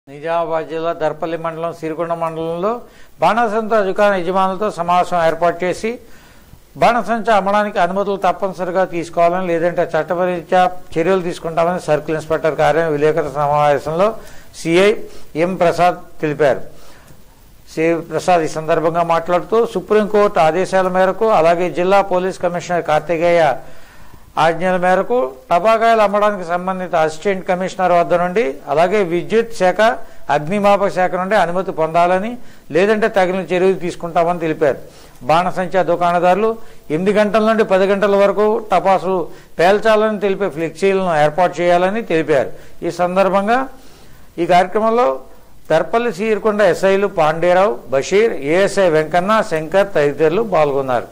నిజామాబాద్ జిల్లా దర్పల్లి మండలం సిరికొండ మండలంలో బాణసంచ దుకాణ యజమానులతో సమావేశం ఏర్పాటు చేసి బాణసంచ అమ్మడానికి అనుమతులు తప్పనిసరిగా తీసుకోవాలని లేదంటే చట్టపరీత్యా చర్యలు తీసుకుంటామని సర్కిల్ ఇన్స్పెక్టర్ కార్యాలయం విలేకరుల సమావేశంలో సిఐ ఎం ప్రసాద్ తెలిపారు సి ప్రసాద్ ఈ సందర్భంగా మాట్లాడుతూ సుప్రీంకోర్టు ఆదేశాల మేరకు అలాగే జిల్లా పోలీస్ కమిషనర్ కార్తికేయ ఆజ్ఞల మేరకు టబాకాయలు అమ్మడానికి సంబంధిత అసిస్టెంట్ కమిషనర్ వద్ద నుండి అలాగే విద్యుత్ శాఖ అగ్నిమాపక శాఖ నుండి అనుమతి పొందాలని లేదంటే తగిన చర్యలు తీసుకుంటామని తెలిపారు బాణసంచా దుకాణదారులు ఎనిమిది గంటల నుండి పది గంటల వరకు టపాసులు పేల్చాలని తెలిపే ఫ్లెక్సీలను ఏర్పాటు చేయాలని తెలిపారు ఈ సందర్భంగా ఈ కార్యక్రమంలో దర్పల్లి సీరుకొండ ఎస్ఐలు పాండేరావు బషీర్ ఏఎస్ఐ వెంకన్న శంకర్ తదితరులు పాల్గొన్నారు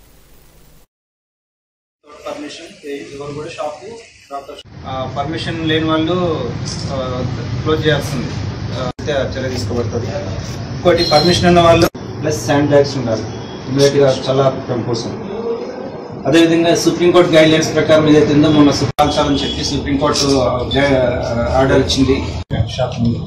పర్మిషన్ ఎవరు కూడా షాప్ పర్మిషన్ లేని వాళ్ళు క్లోజ్ చేయాల్సింది ఆ, అయితే చర్య తీసుకోబడుతుంది ఇంకోటి పర్మిషన్ ఉన్న వాళ్ళు ప్లస్ శాండ్ బ్యాగ్స్ ఉండాలి ఇమీడియట్ గా చల్లారడం కోసం అదేవిధంగా సుప్రీంకోర్టు గైడ్ లైన్స్ ప్రకారం ఏదైతే ఉందో మొన్న సుప్రాంశాలని చెప్పి సుప్రీంకోర్టు ఆర్డర్ ఇచ్చింది షాప్ ముందు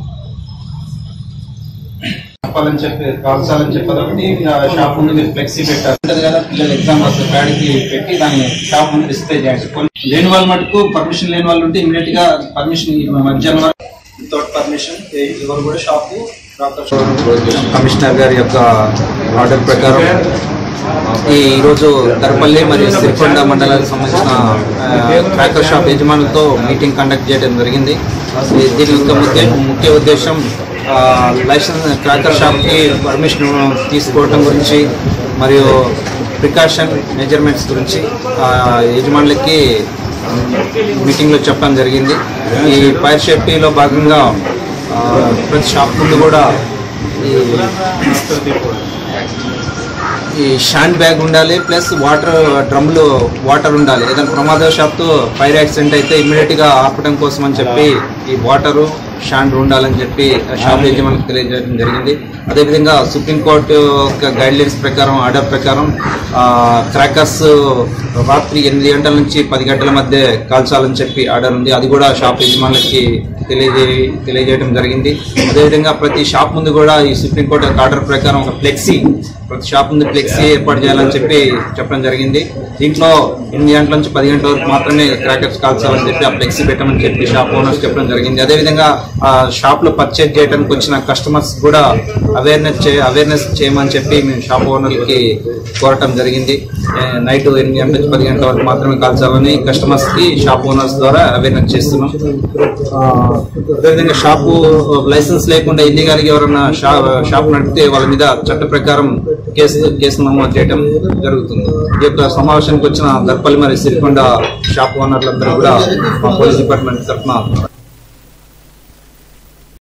చెప్పాలని చెప్పి కాల్చాలని చెప్పారు ఒకటి ఆ షాప్ ముందు మీరు ఫ్లెక్సీ పెట్టారు ఉంటది కదా పిల్లలు ఎగ్జామ్ రాసే ప్యాడ్కి పెట్టి దాన్ని షాప్ ముందు డిస్ప్లే చేయండి కొన్ని లేని వాళ్ళ మటుకు పర్మిషన్ లేని వాళ్ళు ఉంటే ఇమీడియట్ గా పర్మిషన్ మధ్యాహ్నం వరకు వితౌట్ పర్మిషన్ ఎవరు కూడా షాప్ కమిషనర్ గారి యొక్క ఆర్డర్ ప్రకారం ఈ ఈరోజు దర్పల్లి మరియు సిరికొండ మండలానికి సంబంధించిన క్రాకర్ షాప్ యజమానులతో మీటింగ్ కండక్ట్ చేయడం జరిగింది ఈ- దీని యొక్క ముఖ్య ముఖ్య ఉద్దేశం ఆ, లైసెన్స్ క్రాకర్ షాప్కి పర్మిషన్ తీసుకోవటం గురించి మరియు ప్రికాషన్ మెజర్మెంట్స్ గురించి ఆ, యజమానులకి మీటింగ్లో చెప్పడం జరిగింది ఈ ఫైర్ సేఫ్టీలో భాగంగా ఆ, ప్రతి షాప్ ముందు కూడా ఈ ఈ షాండ్ బ్యాగ్ ఉండాలి ప్లస్ వాటర్ డ్రమ్లు వాటర్ ఉండాలి ఏదైనా ప్రమాదవశాత్తు ఫైర్ యాక్సిడెంట్ అయితే ఇమ్మీడియట్ గా ఆపడం కోసం అని చెప్పి ఈ వాటరు షాండ్ ఉండాలని చెప్పి షాప్ యజమానికి తెలియజేయడం జరిగింది అదేవిధంగా సుప్రీంకోర్టు యొక్క గైడ్ లైన్స్ ప్రకారం ఆర్డర్ ప్రకారం క్రాకర్స్ రాత్రి ఎనిమిది గంటల నుంచి పది గంటల మధ్య కాల్చాలని చెప్పి ఆర్డర్ ఉంది అది కూడా షాప్ యజమానులకి తెలియజే తెలియజేయడం జరిగింది అదేవిధంగా ప్రతి షాప్ ముందు కూడా ఈ సుప్రీంకోర్టు యొక్క ఆర్డర్ ప్రకారం ఒక ఫ్లెక్సీ ప్రతి షాప్ ముందు ఫ్లెక్సీ ఏర్పాటు చేయాలని చెప్పి చెప్పడం జరిగింది దీంట్లో ఎనిమిది గంటల నుంచి పది గంటల వరకు మాత్రమే క్రాకర్స్ కాల్చాలని చెప్పి ఆ ఫ్లెక్సీ పెట్టమని చెప్పి షాప్ ఓనర్స్ చెప్పడం జరిగింది అదేవిధంగా ఆ షాప్ లో పర్చేజ్ చేయడానికి వచ్చిన కస్టమర్స్ కూడా అవేర్నెస్ చే అవేర్నెస్ చేయమని చెప్పి మేము షాప్ ఓనర్కి కోరటం జరిగింది నైట్ ఎనిమిది గంటల నుంచి పది గంటల వరకు మాత్రమే కాల్చాలని కస్టమర్స్ కి షాప్ ఓనర్స్ ద్వారా అవేర్నెస్ చేస్తున్నాం ఆ, అదేవిధంగా షాపు లైసెన్స్ లేకుండా ఇల్లీగల్ గా ఎవరైనా షా షాప్ నడిపితే వాళ్ళ మీద చట్ట ప్రకారం కేసు కేసు నమోదు చేయడం జరుగుతుంది ఈ యొక్క సమావేశానికి వచ్చిన దర్పల్లి మరియు సిరికొండ షాప్ ఓనర్లందరూ కూడా మా పోలీస్ డిపార్ట్మెంట్ తరఫున